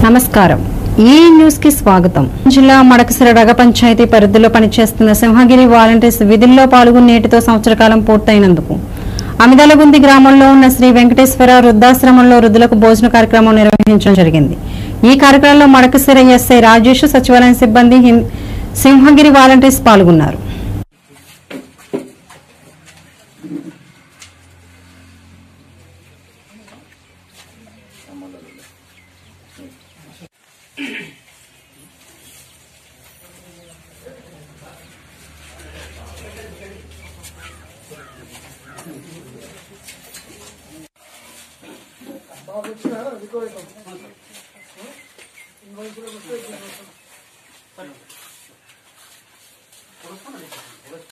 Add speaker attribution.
Speaker 1: నమస్కారం ఈ న్యూస్ కి స్వాగతం జిల్లా మడకసిర రగ పంచాయతీ పరిధిలో పనిచేస్తున్న సింహగిరి వాలంటీర్స్ విధుల్లో పాల్గొని నేటితో సంవత్సర కాలం పూర్తయినందుకు అమిదలగుంది గ్రామంలో ఉన్న శ్రీ వెంకటేశ్వర వృద్ధాశ్రమంలో వృద్ధులకు భోజన కార్యక్రమం నిర్వహించడం జరిగింది ఈ కార్యక్రమంలో మడకసిర ఎస్ఐ రాజేష్ సచివాలయం సిబ్బంది హిం- సింహగిరి వాలంటీర్స్ పాల్గొన్నారు